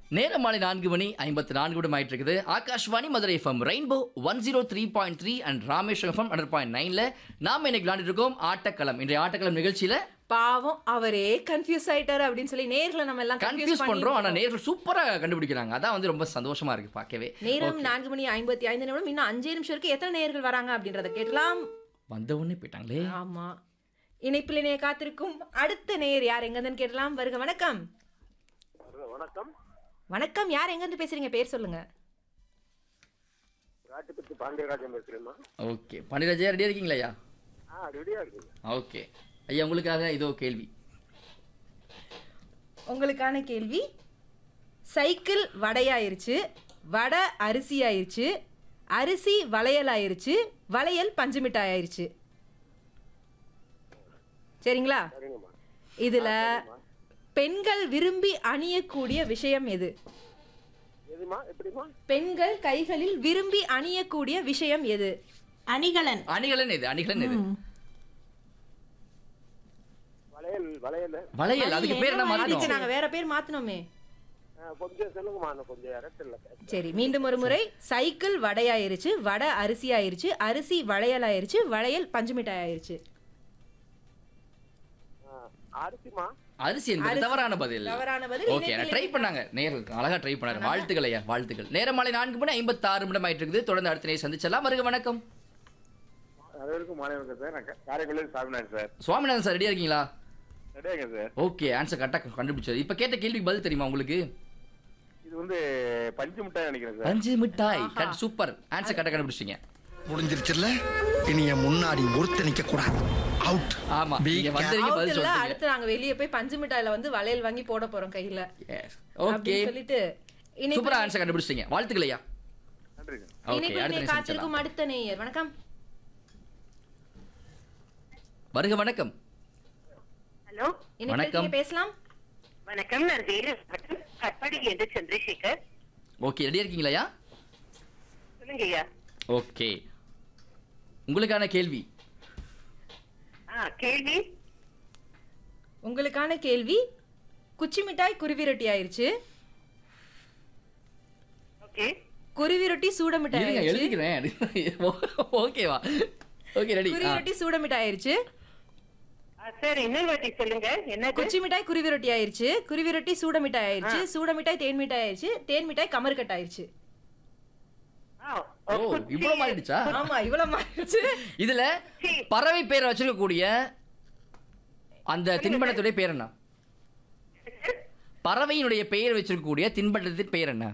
நேரம் மாலை நான்கு மணி ஐம்பத்தி நான்கு நிமிடம் ஆயிட்டு இருக்குது Akashvani Madurai FM rainbow one zero three point three and Rameswaram FM hundred point நைன்ல நாம இன்னைக்கு விளையாண்டுட்டு இருக்கோம் ஆட்டக்களம் இன்றைய ஆட்டக்களம் நிகழ்ச்சியில பாவம் அவரே கன்ஃபியூஸ் ஆயிட்டாரு அப்படின்னு சொல்லி நேர்ல நம்ம எல்லாம் கன்ஃபியூஸ் பண்றோம் ஆனா நேர்கள் சூப்பரா கண்டுபிடிக்கிறாங்க அதான் வந்து ரொம்ப சந்தோஷமா இருக்கு பார்க்கவே நேரம் நான்கு மணி ஐம்பத்தி ஐந்து நிமிடம் இன்னும் அஞ்சு நிமிஷம் இருக்கு எத்தனை நேர்கள் வராங்க அப்படின்றத கேட்கலாம் வந்த உடனே போயிட்டாங்களே ஆமா இணைப்பில் இணைய காத்திருக்கும் அடுத்த நேர் யார் எங்கன்னு கேட்கலாம் வருக வணக்கம் வணக்கம் வணக்கம் யார் எங்கிருந்து பேசுறீங்க பேர் சொல்லுங்க ராட்டுப்பத்தி பாண்டியராஜன் பேசுறேம்மா ஓகே பண்டிராஜா ரெடியா இருக்கீங்களா ஐயா ஆ ரெடியா இருக்குங்க ஓகே ஐயா உங்களுக்காக இதோ கேள்வி உங்களுக்கான கேள்வி சைக்கிள் வடையாயிருச்சு வடை அரிசி ஆயிருச்சு அரிசி வளையல் ஆயிருச்சு வளையல் பஞ்சு மிட்டாய் ஆயிருச்சு சரிங்களா சரிங்கம்மா இதுல பெண்கள் விரும்பி அணியக்கூடிய விஷயம் எது எதுமா எப்படிமா பெண்கள் கைகளில் விரும்பி அணியக்கூடிய விஷயம் எது அணிகலன் அணிகலன் இது அணிகலன் இது வளையல் வளையல் வளையல் அதுக்கு பேர் என்ன அதுக்கு மாத்தணும் நாங்க வேற பேர் மாத்தணுமே ஆ, கொஞ்சம் சொல்லுங்கம்மா நான் கொஞ்சம் இடத்துல சரி மீண்டும் ஒரு முறை சைக்கிள் வடையாயிருச்சு வடை அரிசி ஆயிருச்சு அரிசி வளையல் ஆயிருச்சு வளையல் பஞ்சு மிட்டாய் ஆயிருச்சு அரிசிமா அரிசி என்பது தவறான பதில் தவறான பதில் ஓகே நான் ட்ரை பண்ணாங்க நேர்கள் அழகா ட்ரை பண்ணாங்க வாழ்த்துக்கள் ஐயா வாழ்த்துக்கள் நேரம் மாலை நான்கு மணி ஐம்பத்தாறு நிமிடம் ஆயிட்டு இருக்குது தொடர்ந்து அடுத்த நேரம் சந்திச்சலாம் வருக வணக்கம் அனைவருக்கும் மாலை வணக்கம் சார் நான் காரைக்குடியில் சாமினார் சார் சுவாமிநாதன் சார் ரெடியா இருக்கீங்களா ரெடியாங்க சார் ஓகே ஆன்சர் கரெக்டாக கண்டுபிடிச்சது இப்போ கேட்ட கேள்விக்கு பதில் தெரியுமா உங்களுக்கு இது வந்து பஞ்சு மிட்டாய் நினைக்கிறேன் சார் அஞ்சு மிட்டாய் கரெக்ட் சூப்பர் ஆன்சர் கரெக்டாக கண்டுபிடிச்சிங்க முடிஞ்சிருச்சுல்ல இனி என் முன்னாடி ஒருத்த நிக்க கூடாது அவுட் ஆமா Be நீங்க வந்தீங்க Out பதில் இல்ல, சொல்றீங்க அடுத்து நாங்க வெளிய போய் பஞ்சு மிட்டாயில வந்து வளையல் வாங்கி போட போறோம் கையில ஓகே அப்படின்னு சொல்லிட்டு இணைப்பில் சூப்பரா ஆன்சர் கண்டுபிடிச்சிங்க வாழ்த்துக்கள் ஐயா நன்றிங்க ஓகே இணைப்பில் அடுத்த இணைய நேரம் சந்திச்சலாம் காத்திருக்கும் அடுத்த நேயர் வணக்கம் வருக வணக்கம் ஹலோ இணைப்பில் வணக்கம். நீங்க பேசலாம் வணக்கம் நான் வேலு கட்பாடி என்று சந்திரசேகர் ஓகே ரெடியா இருக்கீங்களா ஐயா சொல்லுங்க ஐயா ஓகே உங்களுக்கான கேள்வி ஆ கேள்வி உங்களுக்கான கேள்வி குச்சி மிட்டாய் குருவி ரொட்டி ஆயிருச்சு ஓகே குருவி ரொட்டி சூட மிட்டாய் இருங்க ஆயிருச்சு எழுதிக்கிறேன் ஓகேவா ஓகே ரெடி குருவி ரொட்டி சூட மிட்டாய் ஆயிருச்சு சார் இன்னொரு வாட்டி சொல்லுங்க என்ன குச்சி மிட்டாய் குருவி ரொட்டி ஆயிருச்சு குருவி ரொட்டி சூட மிட்டாய் ஆயிருச்சு சூட மிட்டாய் தேன் மிட்டாய் ஆயிருச்சு தேன் மிட்டாய் கமர்கட் ஆயிருச்சு ஓ இவ்வளவு மாறிடுச்சா ஆமா இவ்வளவு மாறிடுச்சு இதுல பறவை பேர் வச்சிருக்கக்கூடிய அந்த தின்பண்டத்துடைய பேர் என்ன பறவையினுடைய பெயர் வச்சிருக்கக்கூடிய தின்பண்டத்தின் பெயர் என்ன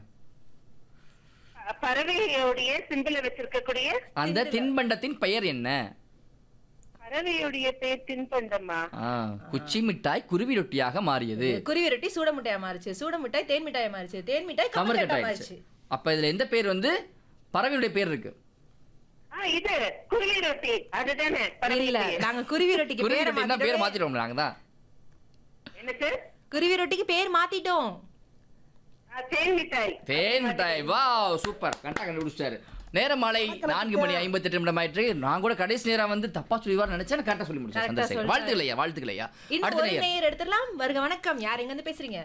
பறவையுடைய சிம்பிள வச்சிருக்கக்கூடிய அந்த தின்பண்டத்தின் பெயர் என்ன பறவையுடைய பேர் தின்பண்டமா ஆ, குச்சி மிட்டாய் குருவி ரொட்டியாக மாறியது குருவி ரொட்டி சூட மிட்டாயா மாறிச்சு சூட மிட்டாய் தேன் மிட்டாயா மாறிச்சு தேன் மிட்டாய் கமர் கமர்கட்டா கட் மாறிச்சு ஆயிடுச்சு அப்ப இதுல எந்த பேர் வந்து பறவையுடைய பேர் இருக்கு ஆ இது குருவி ரொட்டி அதுதானே பறவை இல்ல பேர். நாங்க குருவி ரொட்டிக்கு குருவி பேரை ரொட்டி தான் பேர் மாத்திட்டோம் மாத்திட்டோம் நாங்க தான் என்ன சார் குருவி ரொட்டிக்கு பேர் மாத்திட்டோம் ஆ, தேன் மிட்டாய் தேன் மிட்டாய் வா சூப்பர் கரெக்டாக கண்டுபிடிச்சாரு நேரம் மாலை நான்கு மணி ஐம்பத்தி எட்டு நிமிடம் ஆயிட்டு நான் கூட கடைசி நேரம் வந்து தப்பா சொல்லிவார் நினைச்சேன் கரெக்டா சொல்லி முடிச்சேன் Correct ஆ சந்தோஷம் சொல்லிட்டாரு. வாழ்த்துக்கள் ஐயா வாழ்த்துக்கள் ஐயா இன்னும் அடுத்த ஒரு நேயர் நேயர் எடுத்துடலாம் வருக வணக்கம் யார் எங்க இருந்து பேசுறீங்க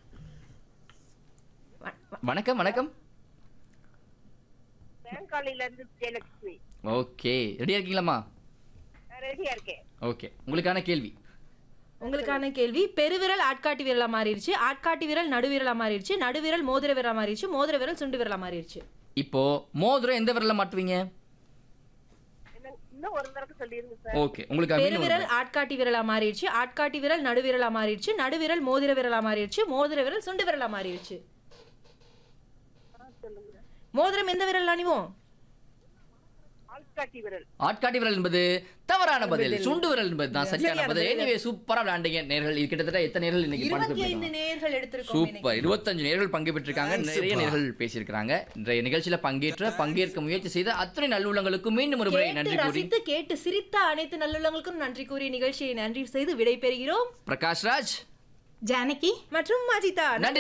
வ- வ- வணக்கம் வணக்கம் பேங்காலில இருந்து ஜெயலட்சுமி ஓகே ரெடியா இருக்கீங்களாம்மா ரெடியா இருக்கேன் ஓகே உங்களுக்கான கேள்வி உங்களுக்கான கேள்வி பெருவிரல் ஆட்காட்டி விரலா மாறிடுச்சு ஆட்காட்டி விரல் நடுவிரலா மாறிடுச்சு நடுவிரல் மோதிர விரலா மாறிடுச்சு மோதிர விரல் சுண்டு விரலா மாறிடுச்சு இப்போ மோதிரம் எந்த விரல்ல மாட்டுவீங்க என்ன- இன்னும் ஒரு தடவை சொல்லிருங்க சார் ஓகே உங்களுக்கு மீண்டும் ஒரு பெருவிரல் முறை. ஆட்காட்டி விரலா மாறிடுச்சு ஆட்காட்டி விரல் நடுவிரலா மாறிடுச்சு நடுவிரல் மோதிர விரலா மாறிடுச்சு மோதிர விரல் சுண்டு விரலா மாறிடுச்சு மோதிரம் எந்த விரல் அணிவோம் ஆள்காட்டி விரல் ஆட்காட்டி விரல் என்பது தவறான பதில் சுண்டு விரல் என்பது தான் சரியான சரியான பதில் பதில். எனவே சூப்பரா விளையாண்டீங்க நேர்கள் இது கிட்டத்தட்ட எத்தனை நேர்கள் இன்னைக்கு இருபத்தி ஐந்து பார்த்துருக்கோம் நேர்கள் எடுத்திருக்கோம் சூப்பர் இருபத்தஞ்சு நேர்கள் பங்கு பெற்றிருக்காங்க நிறைய நேர்கள் பேசியிருக்காங்க இன்றைய நிகழ்ச்சியில பங்கேற்ற பங்கேற்க முயற்சி செய்த அத்தனை நல்லுள்ளங்களுக்கும் மீண்டும் ஒரு முறை கேட்டு நன்றி கூறி ரசித்து கேட்டு சிரித்த அனைத்து நல்லுள்ளங்களுக்கும் நன்றி கூறி நிகழ்ச்சியை நன்றி செய்து விடை பெறுகிறோம் பிரகாஷ் ராஜ் ஜானகி மற்றும் அஜிதா நன்றி